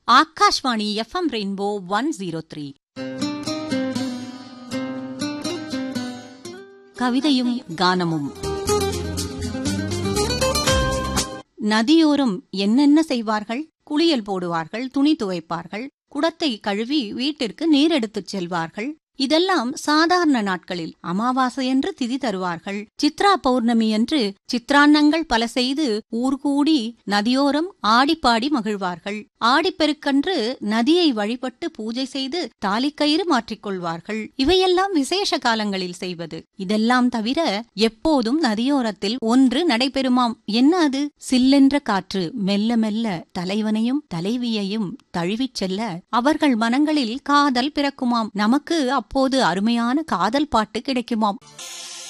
Akashvani FM Rainbow one zero three கவிதையும் கானமும் நதியோரம் என்னென்ன செய்வார்கள் குளியல் போடுவார்கள் துணி துவைப்பார்கள் குடத்தை கழுவி வீட்டிற்கு நீர் எடுத்துச் செல்வார்கள் இதெல்லாம் சாதாரண நாட்களில் அமாவாசையன்று திதி தருவார்கள் சித்ரா பௌர்ணமி என்று சித்ரான்னங்கள் பல செய்து ஊர்கூடி நதியோரம் ஆடிப்பாடி மகிழ்வார்கள் ஆடிப்பெருக்கன்று நதியை வழிபட்டு பூஜை செய்து தாலிக்கயிறு மாற்றிக்கொள்வார்கள் இவையெல்லாம் விசேஷ காலங்களில் செய்வது இதெல்லாம் தவிர எப்போதும் நதியோரத்தில் ஒன்று நடைபெறுமாம் என்ன அது சில்லென்ற காற்று மெல்ல மெல்ல தலைவனையும் தலைவியையும் தழுவிச் செல்ல அவர்கள் மனங்களில் காதல் பிறக்குமாம் நமக்கு அப்போது அருமையான காதல் பாட்டு கிடைக்குமாம்